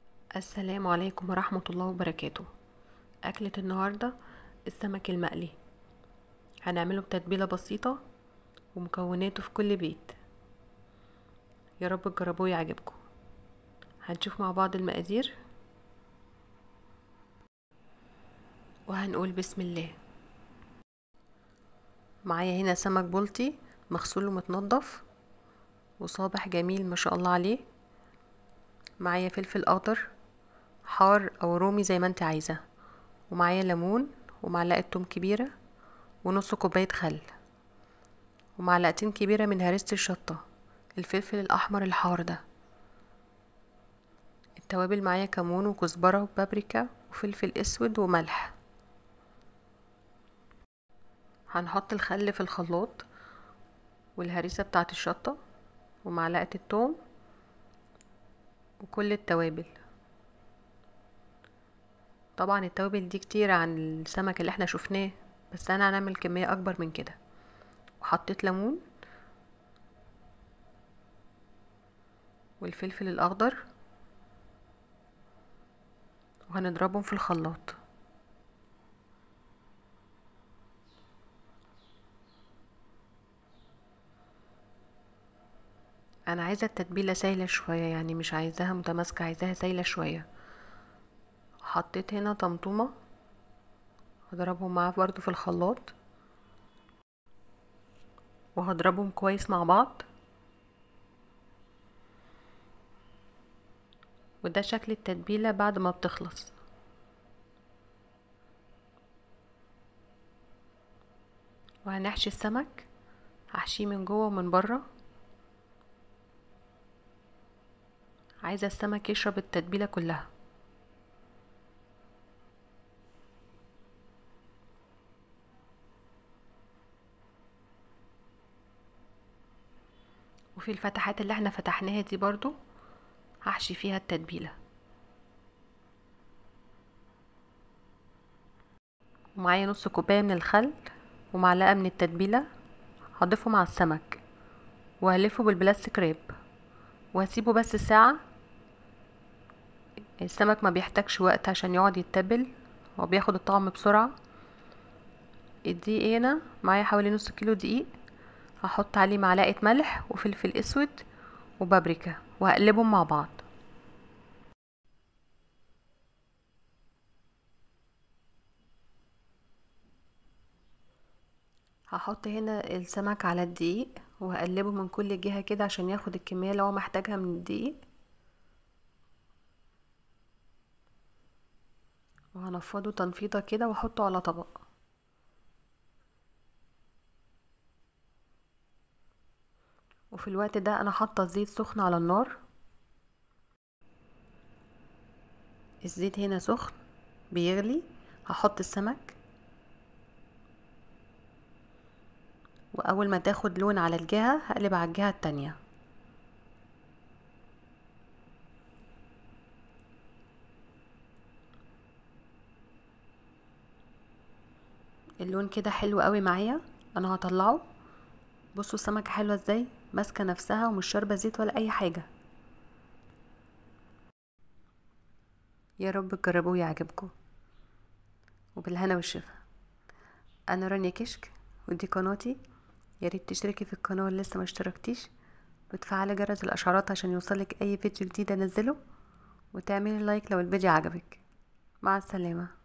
السلام عليكم ورحمة الله وبركاته أكلة النهاردة السمك المقلي هنعمله بتتبيلة بسيطة ومكوناته في كل بيت يا رب تجربوه يعجبكم هنشوف مع بعض المقادير وهنقول بسم الله معايا هنا سمك بلطي مغسول ومتنضف وصابح جميل ما شاء الله عليه معايا فلفل اخضر حار او رومي زي ما انت عايزه ومعايا ليمون ومعلقه توم كبيره ونص كوبايه خل ومعلقتين كبيره من هريسه الشطه الفلفل الاحمر الحار ده التوابل معايا كمون وكزبره وبابريكا وفلفل اسود وملح هنحط الخل في الخلاط والهريسه بتاعه الشطه ومعلقه الثوم وكل التوابل طبعا التوابل دي كتير عن السمك اللي احنا شفناه بس انا هنعمل كمية اكبر من كده وحطيت ليمون والفلفل الاخضر وهنضربهم في الخلاط انا عايزه التتبيله سايله شويه يعني مش عايزاها متماسكه عايزاها سايله شويه حطيت هنا طمطومه هضربهم معاه برضو في الخلاط وهضربهم كويس مع بعض وده شكل التتبيله بعد ما بتخلص وهنحشي السمك هحشيه من جوه ومن بره عايزة السمك يشرب التتبيلة كلها وفي الفتحات اللي احنا فتحناها دي برضو هحشي فيها التتبيلة ومعايا نص كوباية من الخل ومعلقة من التتبيلة هضيفه مع السمك وهلفه بالبلاستيك ريب وهسيبه بس ساعة السمك ما بيحتاجش وقت عشان يقعد يتبل هو بياخد الطعم بسرعة الدقيق هنا معايا حوالي نص كيلو دقيق هحط عليه معلقة ملح وفلفل اسود وبابريكا وهقلبهم مع بعض هحط هنا السمك على الدقيق وهقلبه من كل جهة كده عشان ياخد الكمية اللي هو محتاجها من الدقيق وهنفضه تنفيضة كده واحطه على طبق وفي الوقت ده انا حاطه الزيت سخن على النار الزيت هنا سخن بيغلي هحط السمك واول ما تاخد لون على الجهة هقلب على الجهة التانية اللون كده حلو قوي معايا انا هطلعه بصوا السمكة حلوة ازاي ماسكة نفسها ومش شاربة زيت ولا اي حاجة يا رب تجربوه يعجبكم وبالهنا والشفا انا رانيا كشك ودي قناتي يا ريت تشتركي في القناه اللي لسه ما اشتركتيش وتفعلي جرس الاشعارات عشان يوصلك اي فيديو جديد انزله وتعملي لايك لو الفيديو عجبك مع السلامه